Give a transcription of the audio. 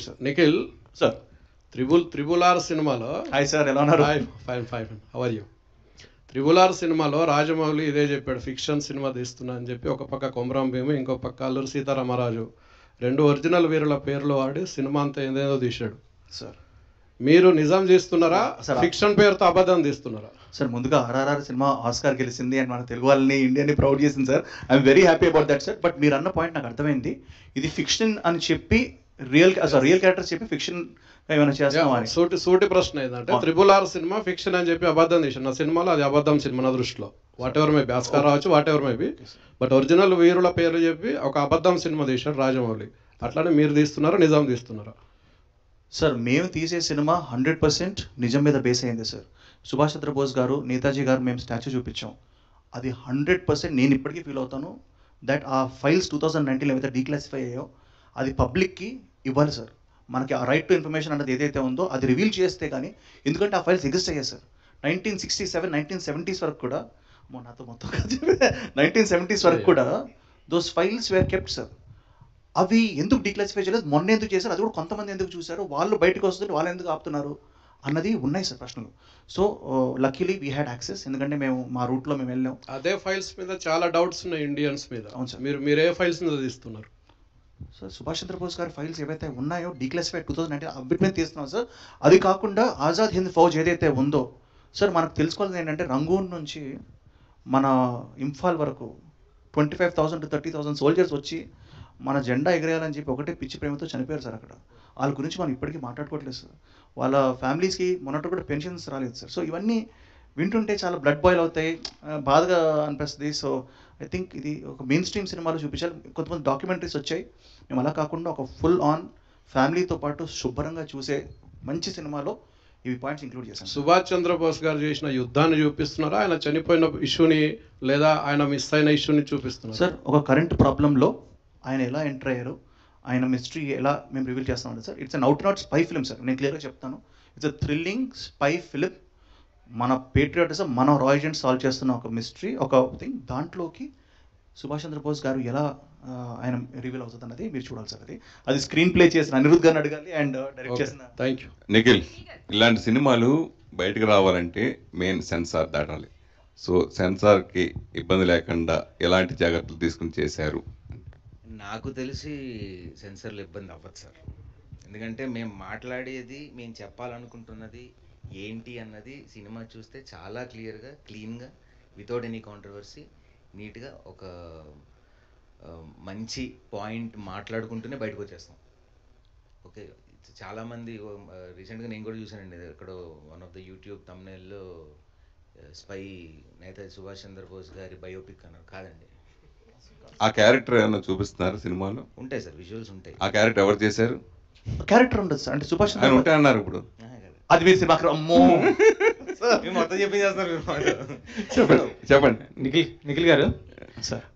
Sir Nikhil sir triple triple R సినిమాలో hi sir ఎలా ఉన్నారు fine fine how are you triple R సినిమాలో రాజమౌళి ఇదే చెప్పాడు ఫిక్షన్ సినిమా తీస్తున్నా అని చెప్పి ఒక పక్క కొమరం భీము ఇంకో పక్క అల్లూరు సీతారామరాజు రెండు ఒరిజినల్ వీరుల పేర్లు వాడి సినిమా అంతా ఏదేదో తీశాడు సార్ మీరు నిజం తీస్తున్నారా సార్, ఫిక్షన్ పేరుతో అబద్ధం తీస్తున్నారా సార్ ముందుగా ఆర్ఆర్ఆర్ సినిమా ఆస్కార్ గెలిచింది అండ్ మన తెలుగు వాళ్ళని ఇండియాని ప్రౌడ్ చేసింది sir I'm very happy about that sir but మీరు అన్న పాయింట్ నాకు అర్థమైంది ఇది ఫిక్షన్ అని చెప్పి రియల్ సార్ రియల్ క్యారెక్టర్స్ చెప్పి ఫిక్షన్ ఏమైనా చేస్తాం అని సూటి సూటి ప్రశ్న ఏంటంటే అవును. త్రిబుల్ ఆర్ సినిమా ఫిక్షన్ అని చెప్పి అబద్ధం తీసాడు నా సినిమాలో అది అబద్ధం సినిమా నా దృష్టిలో వాట్ ఎవర్ మేబీ ఆస్కార్ రావచ్చు whatever maybe but original వీరుల పేర్లు చెప్పి ఒక అబద్ధం సినిమా తీశాడు రాజమౌళి అట్లానే మీరు తీస్తున్నారా నిజాం తీస్తున్నారా సార్ మేము తీసే సినిమా హండ్రెడ్ పర్సెంట్ నిజం మీద బేస్ అయింది సార్ సుభాష్ చంద్రబోస్ గారు నేతాజీ గారు మేము స్టాచ్యూ చూపించాం అది హండ్రెడ్ పర్సెంట్ నేను ఇప్పటికీ ఫీల్ అవుతాను దట్ ఆ ఫైల్స్ టూ థౌజండ్ నైన్టీన్లో ఏవైతే డీక్లాసిఫై అయ్యాయో అది పబ్లిక్కి ఇవ్వాలి సార్ మనకి ఆ రైట్ టు ఇన్ఫర్మేషన్ అన్నది ఏదైతే ఉందో అది రివీల్ చేస్తే కానీ ఎందుకంటే ఆ ఫైల్స్ ఎగ్జిస్ట్ అయ్యాయి sir nineteen sixty seven nineteen seventies వరకు కూడా అమ్మో, నాతో మొత్తం నైన్టీన్ సెవెంటీస్ వరకు కూడా those files were kept sir అవి ఎందుకు డిక్లాసిఫై చేయలేదు మొన్న ఎందుకు చేశారు అది కూడా కొంతమంది ఎందుకు చూశారు వాళ్ళు బయటకు వస్తుంటే వాళ్ళు ఎందుకు ఆపుతున్నారు అన్నది ఉన్నాయి సార్ ప్రశ్నలు so luckily we had access ఎందుకంటే మేము మా రూట్లో మేము వెళ్ళాం అదే ఫైల్స్ మీద చాలా డౌట్స్ ఉన్నాయి ఇండియన్స్ మీద అవును సార్. మీరు మీరు ఏ ఫైల్స్ మీద తీస్తున్నారు సో సుభాష్ చంద్రబోస్ గారి ఫైల్స్ ఏవైతే ఉన్నాయో డీక్లాసిఫై టూ థౌసండ్ నైన్టీన్ అవి మీద తీస్తున్నాం సార్ అది కాకుండా ఆజాద్ హింద్ ఫౌజ్ ఏదైతే ఉందో సార్ మనకు తెలుసుకోవాల్సింది ఏంటంటే రంగూన్ నుంచి మన ఇంఫాల్ వరకు twenty five thousand to thirty thousand soldiers వచ్చి మన జెండా ఎగరేయాలని చెప్పి ఒకటే పిచ్చి ప్రేమతో చనిపోయారు సార్ అక్కడ వాళ్ళ గురించి మనం ఇప్పటికీ మాట్లాడుకోవట్లేదు సార్ వాళ్ళ ఫ్యామిలీస్కి మొన్నటి కూడా పెన్షన్స్ రాలేదు సార్ సో ఇవన్నీ వింటుంటే చాలా బ్లడ్ బాయిల్ అవుతాయి ఆ, బాధగా అనిపిస్తుంది సో ఐ థింక్ ఇది ఒక మెయిన్ స్ట్రీమ్ సినిమాలో చూపించాలి కొంతమంది డాక్యుమెంటరీస్ వచ్చాయి మేము అలా కాకుండా ఒక ఫుల్ ఆన్ ఫ్యామిలీతో పాటు శుభ్రంగా చూసే మంచి సినిమాలో ఇవి పాయింట్స్ ఇంక్లూడ్ చేశాను సుభాష్ చంద్రబోస్ గారు చేసిన యుద్ధాన్ని చూపిస్తున్నారా ఆయన చనిపోయిన ఇష్యూని లేదా ఆయన మిస్ అయిన ఇష్యూని చూపిస్తున్నారు సార్ ఒక కరెంట్ ప్రాబ్లంలో ఆయన ఎలా ఎంటర్ అయ్యారు ఆయన మిస్టరీ ఎలా మేము రివీల్ చేస్తామంటే sir it's an out not spy film sir నేను క్లియర్గా చెప్తాను it's a thrilling spy film మన పేట్రియాటిజం మన రాయజెంట్ సాల్వ్ చేస్తున్న ఒక మిస్టరీ ఒక థింగ్ దాంట్లోకి సుభాష్ చంద్రబోస్ గారు ఎలా ఆ, ఆయన రివీల్ అవుతుంది అన్నది మీరు చూడాలి సార్ అది అది స్క్రీన్ ప్లే చేసిన అనిరుద్ గారిని అడగాలి అండ్ డైరెక్ట్ చేసిన థ్యాంక్ యూ నిఖిల్ ఇలాంటి సినిమాలు బయటకు రావాలంటే మెయిన్ సెన్సార్ దాటాలి సో సెన్సార్కి ఇబ్బంది లేకుండా ఎలాంటి జాగ్రత్తలు తీసుకుని చేశారు నాకు తెలిసి సెన్సర్లు ఇబ్బంది అవ్వదు సార్ ఎందుకంటే మేము మాట్లాడేది మేము చెప్పాలనుకుంటున్నది ఏంటి అన్నది సినిమా చూస్తే చాలా క్లియర్గా క్లీన్గా వితౌట్ ఎనీ కాంట్రవర్సీ నీట్గా ఒక ఆ, మంచి పాయింట్ మాట్లాడుకుంటూనే బయటకు వచ్చేస్తాం ఓకే చాలామంది రీసెంట్గా నేను కూడా చూశానండి ఎక్కడో వన్ ఆఫ్ ద యూట్యూబ్ తమ్నేల్లో స్పై నేతాజీ సుభాష్ చంద్రబోస్ గారి బయోపిక్ అన్నారు కాదండి ఆ క్యారెక్టర్ ఏమైనా చూపిస్తున్నారు సినిమాలో ఉంటాయి సార్ విజువల్స్ ఉంటాయి ఆ క్యారెక్టర్ ఎవరు చేశారు క్యారెక్టర్ ఉండదు సార్ అంటే సుభాష్ ఆయన చంద్రబోస్ ఉంటే అన్నారు ఇప్పుడు ఆహా, కాదు. అది మీరు సినిమాకి అమ్మో మీరు మొత్తం చెప్పి చేస్తున్నారు మీరు మాట. చెప్పండి చెప్పండి నిఖిల్ నిఖిల్ గారు సార్